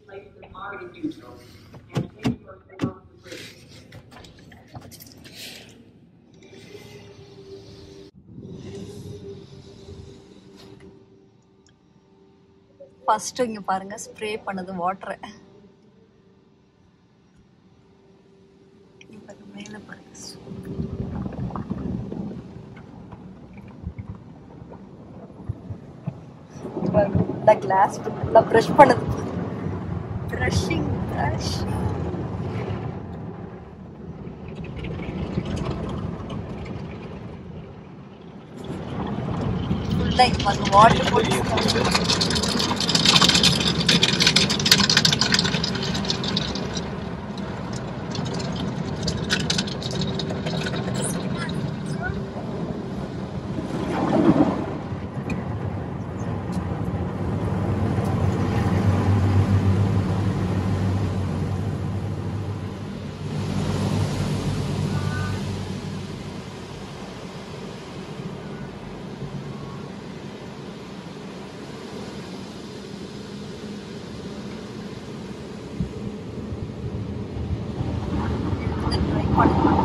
place them already neutral and pay for the work for free. First இங்க பாருங்க spray பண்ணது வாட்டரை மேல பாருங்க ஃபுல்லா கிளாஸ் ஃபுல்லா ப்ரஷ் பண்ணது ப்ரஷிங் ப்ரஷிங் ஃபுல்லா இங்க பாருங்க வாட்டர் போட்டு ட்ரை பண்ணலாம்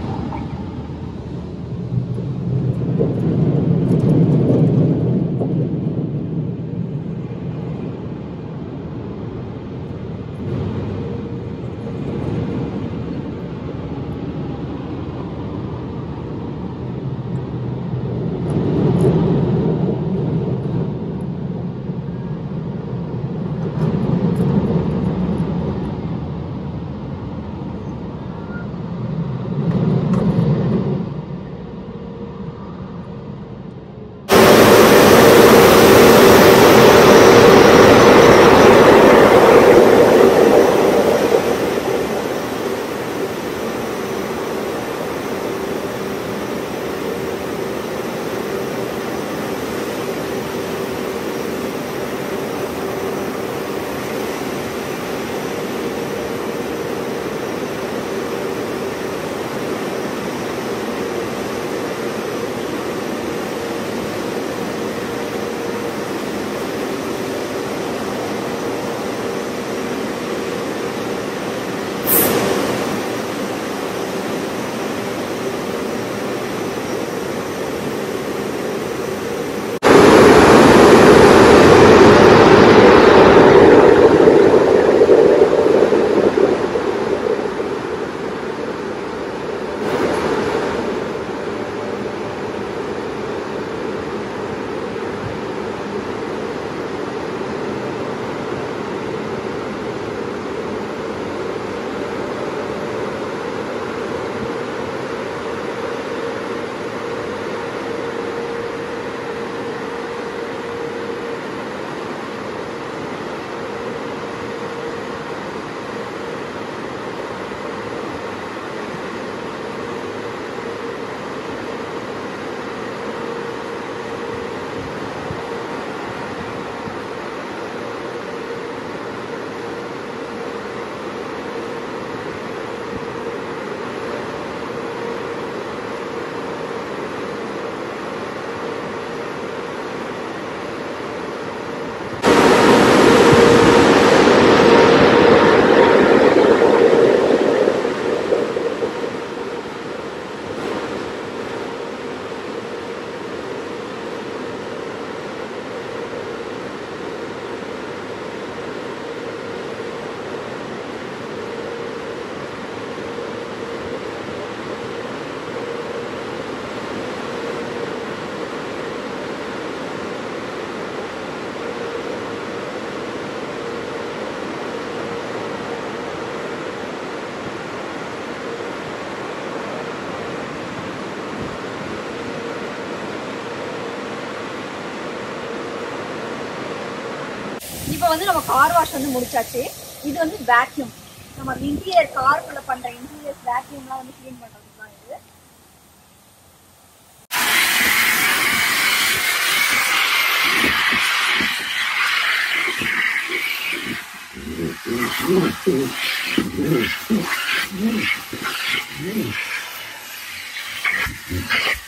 இப்போ வந்து நம்ம கார் வாஷ் வந்து முடிச்சாச்சு இது வந்து வேக்யூம் நம்ம இன்டீரியர் காருக்குள்ள பண்ற இன்டீரியர் வேக்யூம்லாம் வந்து க்ளீன் பண்றதுக்கு தான் இது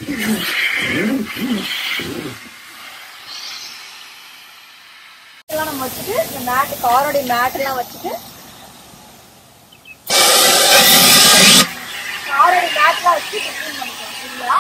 இதெல்லாம் நம்ம வச்சுட்டு இந்த மேட் காரோடைய மேட் எல்லாம் வச்சுட்டு காரோடைய மேட்லாம் வச்சு க்ளீன் பண்ணிக்கலாம் சரிங்களா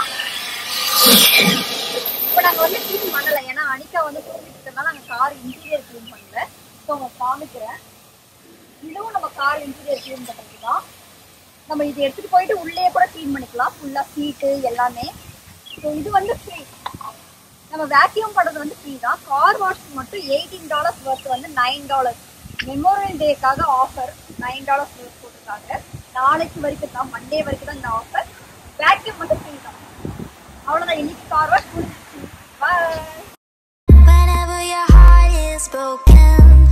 இப்போ நாங்க வந்து க்ளீன் பண்ணல ஏன்னா அனிகா வந்து தூங்கிட்டு இருக்கனால நாங்க கார் இன்டீரியர் க்ளீன் பண்ணல ஸோ உங்களுக்கு காமிக்கிறேன் இதுவும் நம்ம கார் இன்டீரியர் க்ளீன் பண்ணுறது தான் நம்ம இது எடுத்துட்டு போயிட்டு உள்ளே கூட க்ளீன் பண்ணிக்கலாம் ஃபுல்லா சீட்டு எல்லாமே ஸோ இது வந்து ஃப்ரீ நம்ம வேக்யூம் பண்றது வந்து ஃப்ரீ தான் கார் வாஷ் மட்டும் எயிட்டீன் டாலர்ஸ் ஒர்த் வந்து நைன் டாலர்ஸ் மெமோரியல் டேக்காக ஆஃபர் நைன் டாலர்ஸ் ஒர்த் போட்டிருக்காங்க நாளைக்கு வரைக்கும் தான் மண்டே வரைக்கும் தான் இந்த ஆஃபர் வேக்யூம் மட்டும் ஃப்ரீ தான் அவ்வளோதான் இன்னைக்கு கார் வாஷ் முடிஞ்சிச்சு பாய் Whenever your heart is broken,